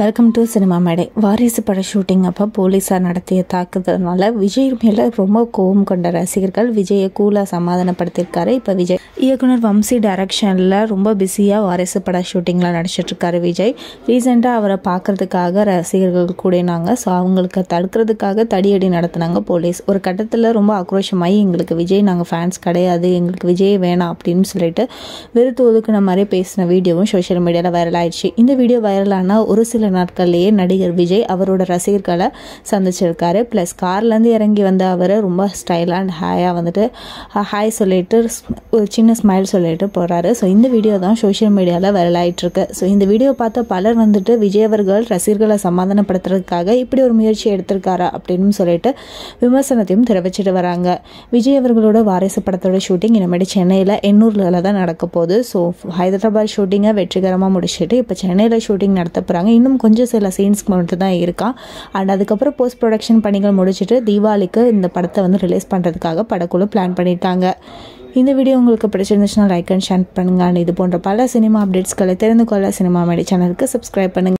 welcome to cinema மேடை வாரிசு பட ஷூட்டிங் அப்போ போலீஸார் நடத்திய தாக்குதல்னால விஜய் மேலே ரொம்ப கோபம் கொண்ட ரசிகர்கள் விஜயை கூலாக சமாதானப்படுத்தியிருக்காரு இப்போ விஜய் இயக்குனர் வம்சி டைரக்ஷனில் ரொம்ப பிஸியாக வாரிசு பட ஷூட்டிங்கில் நடிச்சிட்ருக்காரு விஜய் ரீசெண்டாக அவரை பார்க்கறதுக்காக ரசிகர்கள் கூடினாங்க ஸோ அவங்களுக்கு தடுக்கிறதுக்காக தடியடி நடத்தினாங்க போலீஸ் ஒரு கட்டத்தில் ரொம்ப ஆக்ரோஷமாகி எங்களுக்கு விஜய் நாங்கள் ஃபேன்ஸ் கிடையாது எங்களுக்கு விஜய் வேணாம் அப்படின்னு சொல்லிட்டு வெறுத்து ஒதுக்குன மாதிரி பேசின வீடியோவும் சோஷியல் மீடியாவில் வைரல் ஆயிடுச்சு இந்த வீடியோ வைரலான ஒரு சில நாட்கள்லேயே நடிகர் விஜய் அவரோட ரசிகர்களை சந்திச்சிருக்காரு ப்ளஸ் கார்லேருந்து இறங்கி வந்த அவர் ரொம்ப ஸ்டைலாக அண்ட் ஹாயாக வந்துட்டு ஹாய் சொல்லிட்டு ஒரு சின்ன ஸ்மைல் சொல்லிட்டு போகிறாரு ஸோ இந்த வீடியோ தான் சோஷியல் மீடியாவில் வைரல் ஆகிட்டுருக்கு ஸோ இந்த வீடியோ பார்த்த பலர் வந்துட்டு விஜய் அவர்கள் ரசிகர்களை சமாதானப்படுத்துறதுக்காக இப்படி ஒரு முயற்சி எடுத்திருக்காரா அப்படின்னு சொல்லிட்டு விமர்சனத்தையும் தெரிவிச்சிட்டு வராங்க விஜய் அவர்களோட வாரிசு படத்தோட ஷூட்டிங் இனிமேட்டு சென்னையில் எண்ணூரில் தான் நடக்க போகுது ஸோ ஹைதராபாத் ஷூட்டிங்கை வெற்றிகரமாக முடிச்சுட்டு இப்போ சென்னையில் ஷூட்டிங் நடத்த போகிறாங்க இன்னும் கொஞ்சம் சில சீன்ஸ்க்கு மட்டும் தான் இருக்கான் அண்ட் அதுக்கப்புறம் போஸ்ட் ப்ரொடக்ஷன் பணிகள் முடிச்சுட்டு தீபாவளிக்கு இந்த படத்தை வந்து ரிலீஸ் பண்ணுறதுக்காக படக்குழு பிளான் பண்ணியிருக்காங்க இந்த வீடியோ உங்களுக்கு பிடிச்சிருந்துச்சுன்னா லைக் அண்ட் ஷேர் பண்ணுங்க அண்ட் இது போன்ற பல சினிமா அப்டேட்ஸ்களை தெரிந்து கொள்ள சினிமா மேடி சேனலுக்கு சப்ஸ்கிரைப் பண்ணுங்க